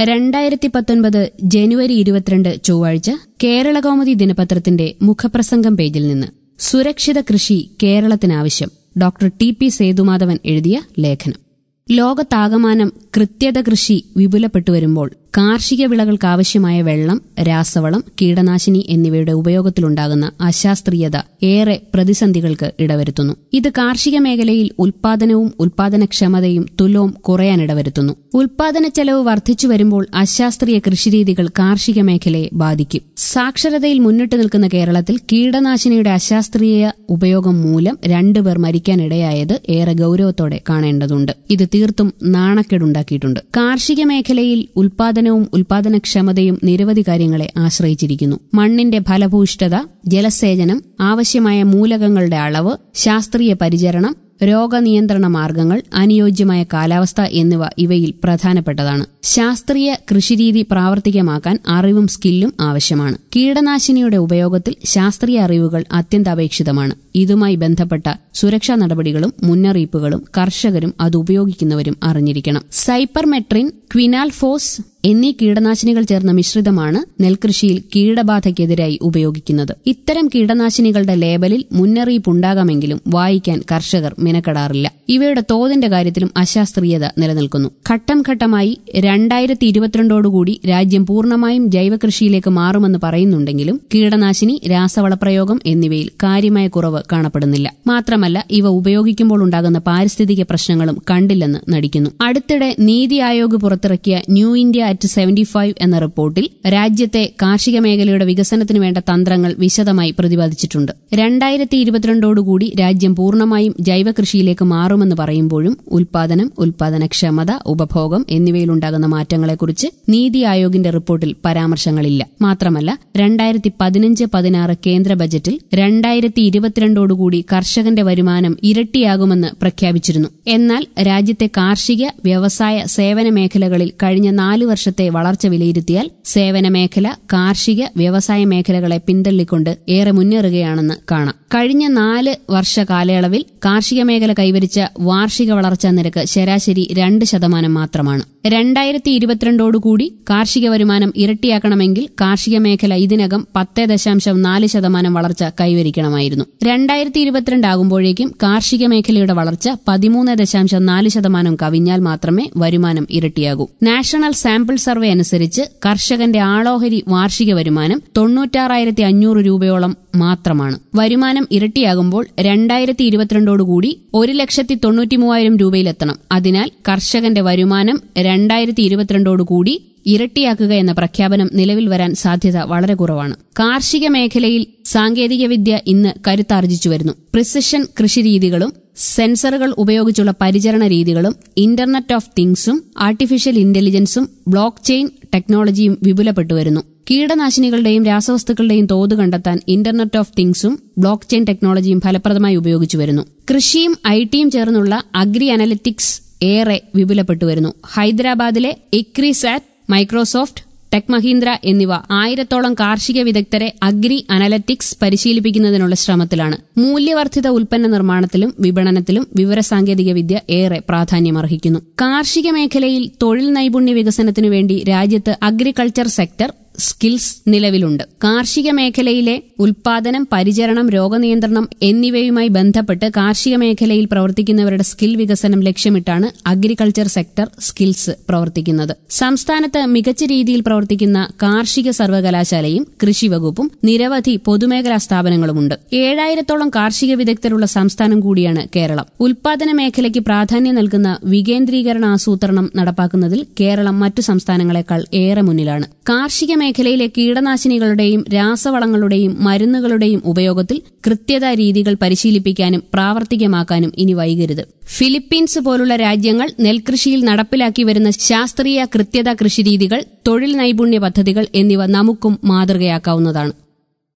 രണ്ടായിരത്തി പത്തൊൻപത് ജനുവരി ഇരുപത്തിരണ്ട് ചൊവ്വാഴ്ച കേരളകൗമുദി ദിനപത്രത്തിന്റെ മുഖപ്രസംഗം പേജിൽ നിന്ന് സുരക്ഷിത കൃഷി കേരളത്തിനാവശ്യം ഡോക്ടർ ടി പി സേതുമാധവൻ എഴുതിയ ലേഖനം ലോകത്താകമാനം കൃത്യത കൃഷി വിപുലപ്പെട്ടുവരുമ്പോൾ കാർഷിക വിളകൾക്കാവശ്യമായ വെള്ളം രാസവളം കീടനാശിനി എന്നിവയുടെ ഉപയോഗത്തിലുണ്ടാകുന്ന അശാസ്ത്രീയത ഏറെ പ്രതിസന്ധികൾക്ക് ഇടവരുത്തുന്നു ഇത് കാർഷിക മേഖലയിൽ ഉൽപാദനവും ഉൽപാദനക്ഷമതയും തുലവും കുറയാനിടവരുത്തുന്നു ഉൽപാദന ചെലവ് വർദ്ധിച്ചു വരുമ്പോൾ അശാസ്ത്രീയ കൃഷിരീതികൾ കാർഷിക മേഖലയെ ബാധിക്കും സാക്ഷരതയിൽ മുന്നിട്ട് നിൽക്കുന്ന കേരളത്തിൽ കീടനാശിനിയുടെ അശാസ്ത്രീയ ഉപയോഗം മൂലം രണ്ടുപേർ മരിക്കാനിടയായത് ഏറെ ഗൌരവത്തോടെ കാണേണ്ടതുണ്ട് ഇത് തീർത്തും നാണക്കേടുണ്ടാക്കിയിട്ടുണ്ട് കാർഷിക മേഖലയിൽ ഉൽപാദനവും ഉൽപാദനക്ഷമതയും നിരവധി കാര്യങ്ങളെ ആശ്രയിച്ചിരിക്കുന്നു മണ്ണിന്റെ ഫലഭൂയിഷ്ഠത ജലസേചനം ആവശ്യമായ മൂലകങ്ങളുടെ അളവ് ശാസ്ത്രീയ പരിചരണം രോഗനിയന്ത്രണ മാർഗങ്ങൾ അനുയോജ്യമായ കാലാവസ്ഥ എന്നിവ ഇവയിൽ പ്രധാനപ്പെട്ടതാണ് ശാസ്ത്രീയ കൃഷിരീതി പ്രാവർത്തികമാക്കാൻ അറിവും സ്കില്ലും ആവശ്യമാണ് കീടനാശിനിയുടെ ഉപയോഗത്തിൽ ശാസ്ത്രീയ അറിവുകൾ അത്യന്താപേക്ഷിതമാണ് ഇതുമായി ബന്ധപ്പെട്ട സുരക്ഷാ നടപടികളും മുന്നറിയിപ്പുകളും കർഷകരും അത് ഉപയോഗിക്കുന്നവരും അറിഞ്ഞിരിക്കണം സൈപ്പർമെട്രിൻ ക്വിനാൽഫോസ് എന്നീ കീടനാശിനികൾ ചേർന്ന മിശ്രിതമാണ് നെൽകൃഷിയിൽ കീടബാധയ്ക്കെതിരായി ഉപയോഗിക്കുന്നത് ഇത്തരം കീടനാശിനികളുടെ ലേബലിൽ മുന്നറിയിപ്പുണ്ടാകാമെങ്കിലും വായിക്കാൻ കർഷകർ മിനക്കെടാറില്ല ഇവയുടെ തോതിന്റെ കാര്യത്തിലും അശാസ്ത്രീയത നിലനിൽക്കുന്നു ഘട്ടം ഘട്ടമായി രണ്ടായിരത്തി ഇരുപത്തിരണ്ടോടുകൂടി രാജ്യം പൂർണ്ണമായും ജൈവകൃഷിയിലേക്ക് മാറുമെന്ന് പറയുന്നുണ്ടെങ്കിലും കീടനാശിനി രാസവളപ്രയോഗം എന്നിവയിൽ കാര്യമായ കുറവ് കാണപ്പെടുന്നില്ല മാത്രമല്ല ഇവ ഉപയോഗിക്കുമ്പോൾ ഉണ്ടാകുന്ന പാരിസ്ഥിതിക പ്രശ്നങ്ങളും കണ്ടില്ലെന്ന് നടിക്കുന്നു അടുത്തിടെ നീതി ആയോഗ് പുറത്തിറക്കിയ new India at seventy five എന്ന റിപ്പോർട്ടിൽ രാജ്യത്തെ കാർഷിക മേഖലയുടെ വികസനത്തിന് വേണ്ട തന്ത്രങ്ങൾ വിശദമായി പ്രതിപാദിച്ചിട്ടുണ്ട് രണ്ടായിരത്തി ഇരുപത്തിരണ്ടോടുകൂടി രാജ്യം പൂർണ്ണമായും ജൈവകൃഷിയിലേക്ക് മാറുമെന്ന് പറയുമ്പോഴും ഉൽപാദനം ഉൽപാദനക്ഷമത ഉപഭോഗം എന്നിവയിലുണ്ടാകുന്ന മാറ്റങ്ങളെക്കുറിച്ച് നീതി ആയോഗിന്റെ റിപ്പോർട്ടിൽ പരാമർശങ്ങളില്ല മാത്രമല്ല രണ്ടായിരത്തി പതിനഞ്ച് പതിനാറ് കേന്ദ്ര ബജറ്റിൽ രണ്ടായിരത്തി ഇരുപത്തിരണ്ടോടുകൂടി കർഷകന്റെ വരുമാനം ഇരട്ടിയാകുമെന്ന് പ്രഖ്യാപിച്ചിരുന്നു എന്നാൽ രാജ്യത്തെ കാർഷിക വ്യവസായ സേവന മേഖലകളിൽ കഴിഞ്ഞ നാല് വർഷത്തെ വളർച്ച വിലയിരുത്തിയാൽ സേവന മേഖല കാർഷിക വ്യവസായ മേഖലകളെ പിന്തള്ളിക്കൊണ്ട് ഏറെ മുന്നേറുകയാണെന്ന് കാണാം കഴിഞ്ഞ നാല് വർഷ കാലയളവിൽ കാർഷിക മേഖല കൈവരിച്ച വാർഷിക വളർച്ചാ നിരക്ക് ശരാശരി രണ്ട് ശതമാനം മാത്രമാണ് രണ്ടായിരത്തി ഇരുപത്തിരണ്ടോടുകൂടി കാർഷിക വരുമാനം ഇരട്ടിയാക്കണമെങ്കിൽ കാർഷിക മേഖല ഇതിനകം പത്ത് ദശാംശം നാല് ശതമാനം വളർച്ച കൈവരിക്കണമായിരുന്നു രണ്ടായിരത്തി ഇരുപത്തിരണ്ടാകുമ്പോഴേക്കും കാർഷിക മേഖലയുടെ വളർച്ച പതിമൂന്ന് ദശാംശം നാല് ശതമാനം കവിഞ്ഞാൽ മാത്രമേ വരുമാനം ഇരട്ടിയാകൂ നാഷണൽ സാമ്പിൾ സർവേ അനുസരിച്ച് കർഷകന്റെ ആളോഹരി വാർഷിക വരുമാനം തൊണ്ണൂറ്റാറായിരത്തി അഞ്ഞൂറ് രൂപയോളം മാത്രമാണ് വരുമാനം ഇരട്ടിയാകുമ്പോൾ രണ്ടായിരത്തി ഇരുപത്തിരണ്ടോടുകൂടി ഒരു ലക്ഷത്തി തൊണ്ണൂറ്റി മൂവായിരം രൂപയിലെത്തണം അതിനാൽ കർഷകന്റെ വരുമാനം രണ്ടായിരത്തി ഇരുപത്തിരണ്ടോടുകൂടി ഇരട്ടിയാക്കുക എന്ന പ്രഖ്യാപനം നിലവിൽ വരാൻ സാധ്യത വളരെ കുറവാണ് കാർഷിക മേഖലയിൽ സാങ്കേതികവിദ്യ ഇന്ന് കരുത്താർജിച്ചു വരുന്നു പ്രിസിഷൻ കൃഷിരീതികളും സെൻസറുകൾ ഉപയോഗിച്ചുള്ള പരിചരണ രീതികളും ഇന്റർനെറ്റ് ഓഫ് തിങ്സും ആർട്ടിഫിഷ്യൽ ഇന്റലിജൻസും ബ്ലോക്ക് ചെയിൻ ടെക്നോളജിയും വിപുലപ്പെട്ടുവരുന്നു കീടനാശിനികളുടെയും രാസവസ്തുക്കളുടെയും തോത് കണ്ടെത്താൻ ഇന്റർനെറ്റ് ഓഫ് തിങ്സും ബ്ലോക്ക് ചെയിൻ ടെക്നോളജിയും ഫലപ്രദമായി ഉപയോഗിച്ചു വരുന്നു കൃഷിയും ഐ ടിയും ചേർന്നുള്ള അഗ്രി അനലിറ്റിക്സ് ഏറെ വിപുലപ്പെട്ടുവരുന്നു ഹൈദരാബാദിലെ ഇക്രിസാറ്റ് മൈക്രോസോഫ്റ്റ് ടെക് മഹീന്ദ്ര എന്നിവ ആയിരത്തോളം കാർഷിക വിദഗ്ധരെ അഗ്രി അനലറ്റിക്സ് പരിശീലിപ്പിക്കുന്നതിനുള്ള ശ്രമത്തിലാണ് മൂല്യവർദ്ധിത ഉൽപ്പന്ന നിർമ്മാണത്തിലും വിപണനത്തിലും വിവരസാങ്കേതിക വിദ്യ ഏറെ പ്രാധാന്യമർഹിക്കുന്നു കാർഷിക മേഖലയിൽ തൊഴിൽ നൈപുണ്യ വികസനത്തിനു വേണ്ടി രാജ്യത്ത് അഗ്രികൾച്ചർ സെക്ടർ സ്കിൽസ് നിലവിലുണ്ട് കാർഷിക മേഖലയിലെ ഉൽപാദനം പരിചരണം രോഗനിയന്ത്രണം എന്നിവയുമായി ബന്ധപ്പെട്ട് കാർഷിക മേഖലയിൽ പ്രവർത്തിക്കുന്നവരുടെ സ്കിൽ വികസനം ലക്ഷ്യമിട്ടാണ് അഗ്രികൾച്ചർ സെക്ടർ സ്കിൽസ് പ്രവർത്തിക്കുന്നത് സംസ്ഥാനത്ത് മികച്ച രീതിയിൽ പ്രവർത്തിക്കുന്ന കാർഷിക സർവകലാശാലയും കൃഷി വകുപ്പും നിരവധി പൊതുമേഖലാ സ്ഥാപനങ്ങളുമുണ്ട് ഏഴായിരത്തോളം കാർഷിക വിദഗ്ധരുള്ള സംസ്ഥാനം കൂടിയാണ് കേരളം ഉൽപാദന മേഖലയ്ക്ക് പ്രാധാന്യം നൽകുന്ന വികേന്ദ്രീകരണ ആസൂത്രണം നടപ്പാക്കുന്നതിൽ കേരളം മറ്റു സംസ്ഥാനങ്ങളെക്കാൾ ഏറെ മുന്നിലാണ് കാർഷിക മേഖലയിലെ കീടനാശിനികളുടെയും രാസവളങ്ങളുടെയും മരുന്നുകളുടെയും ഉപയോഗത്തിൽ കൃത്യതാ രീതികൾ പരിശീലിപ്പിക്കാനും പ്രാവർത്തികമാക്കാനും ഇനി വൈകരുത് ഫിലിപ്പീൻസ് പോലുള്ള രാജ്യങ്ങൾ നെൽകൃഷിയിൽ നടപ്പിലാക്കി വരുന്ന ശാസ്ത്രീയ കൃത്യത കൃഷിരീതികൾ തൊഴിൽ നൈപുണ്യ പദ്ധതികൾ എന്നിവ നമുക്കും മാതൃകയാക്കാവുന്നതാണ്